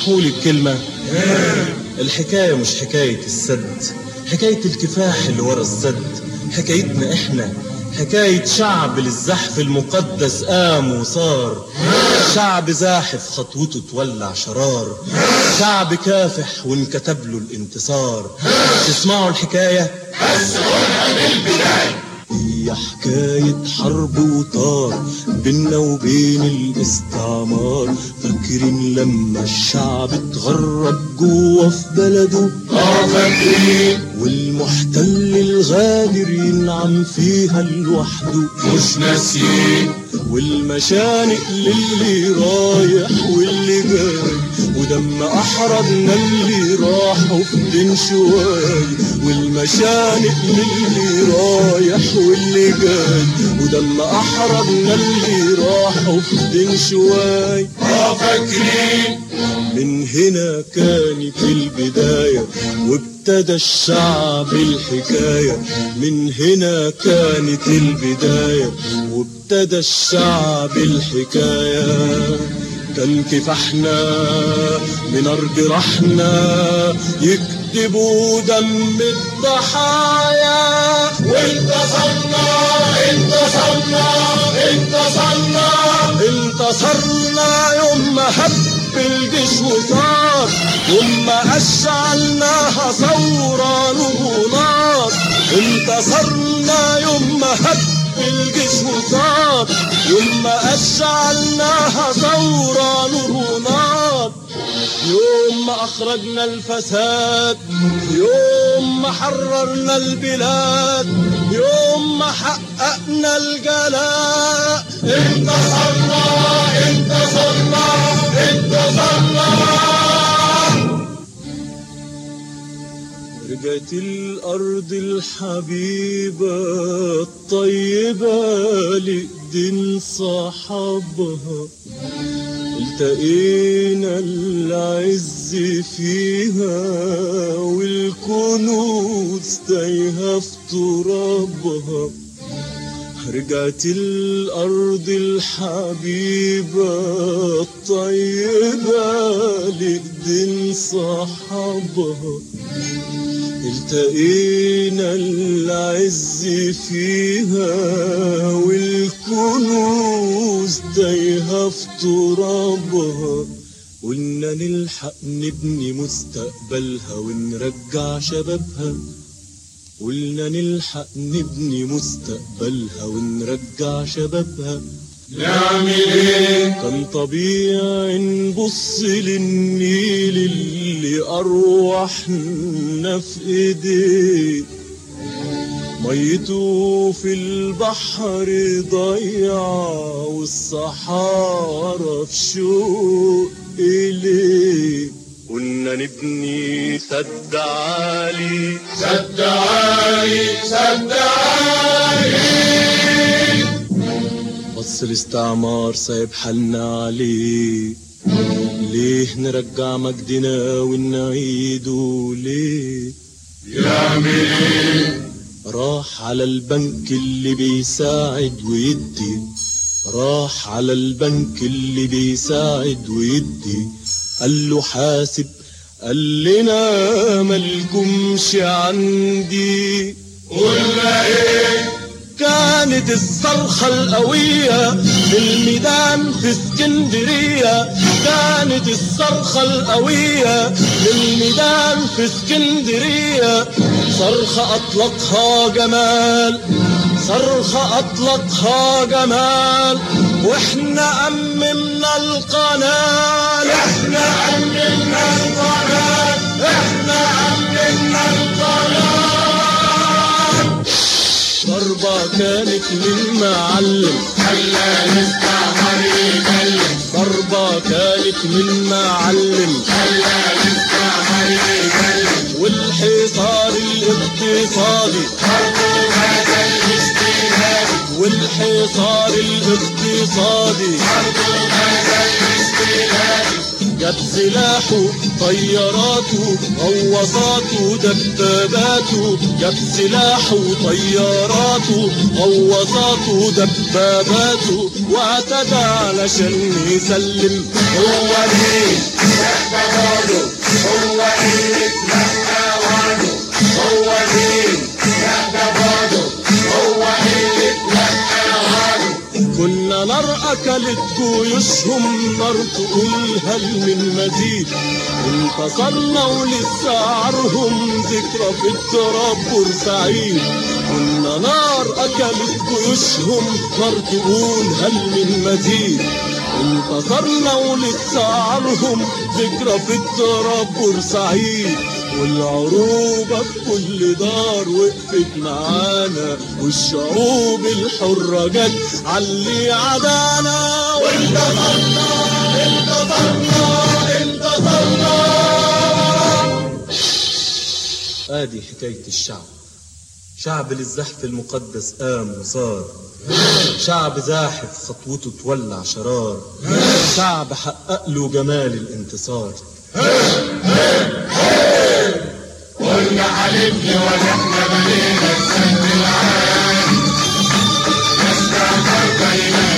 تسمحوا لي بكلمة الحكاية مش حكاية السد حكاية الكفاح اللي ورا السد حكايتنا احنا حكاية شعب للزحف المقدس قام وصار شعب زاحف خطوته تولع شرار شعب كافح وانكتب له الانتصار تسمعوا الحكاية بس قولها من البداية هي حكاية حرب وطار بينا وبين الاستعمار فاكرين لما الشعب اتغرب جوه في بلده اه فاكرين والمحتل الغادر ينعم فيها لوحده مش ناسيين والمشانق للي رايح واللي جاي ودم احرجنا اللي راحوا في دين شواي والمشانق للي رايح واللي جاي ودم احرجنا اللي راحوا في دين شواي اه فاكرين من هنا كانت البداية وابتدى الشعب الحكاية من هنا كانت البداية وابتدى الشعب الحكاية كان كفاحنا من أرض رحنا يكتبوا دم الضحايا وانتصرنا انتصرنا انتصرنا انتصرنا يوم ما هب الجيش وصار يوم ما أشعلناها ثورة نار انتصرنا يوم ما هب الجيش وصار يوم ما أشعلناها ثورة نار يوم ما أخرجنا الفساد يوم ما حررنا البلاد يوم ما حققنا الجلاء انتصرنا انتصرنا انتصرنا رجعت الأرض الحبيبة الطيبة لإيدين صحابها التقينا العز فيها والكنوز تايهة في ترابها رجعت الأرض الحبيبة الطيبة لإيدين صحابها التقينا العز فيها والكنوز تايهة في ترابها قلنا نلحق نبني مستقبلها ونرجع شبابها قلنا نلحق نبني مستقبلها ونرجع شبابها نعمل ايه كان طبيعي نبص للنيل اللي أرواحنا في إيديه ميته في البحر ضيعة والصحارى في شوق إليه قلنا نبني سد عالي سد عالي سد عالي بص الاستعمار سايب حالنا عليه ليه نرجع مجدنا ونعيده ليه يعمل ايه راح على البنك اللي بيساعد ويدي راح على البنك اللي بيساعد ويدي قال له حاسب قال لنا مالكمش عندي قلنا ايه كانت الصرخة القوية في الميدان في اسكندرية كانت الصرخة القوية في الميدان في اسكندرية صرخة أطلقها جمال صرخة أطلقها جمال واحنا أممنا القناة احنا امنا القناة احنا امنا القناة ضربة كانت من معلم خلى الاستعمار يكلم ضربة كانت من معلم خلى الاستعمار يكلم والحصار الاقتصادي برضو هذا الاستيلاد والحصار الاقتصادي برضو هذا الاستيلاد جاب سلاحه طياراته غواصاته دباباته جاب سلاحه طياراته غواصاته دباباته واعتدى علشان يسلم هو مين ده برضه هو اللي اتمنى وعده هو مين ده برضه هو اللي اتمنى وعده كنا نار أكلت جيوشهم نار تقول هل من مزيد انتصرنا ولسه عارهم ذكرى في التراب بورسعيد كنا نار أكلت جيوشهم نار تقول هل من مزيد انتصرنا ولسه عارهم ذكرى في التراب بورسعيد والعروبة في كل دار وقفت معانا والشعوب الحرة جت علي عدانا وانتصرنا انتصرنا انتصرنا ادي حكاية الشعب شعب للزحف المقدس قام وصار شعب زاحف خطوته تولع شرار شعب حقق له جمال الانتصار قلنا حلفني ولا احنا بنينا السد العالي نستعمر بينا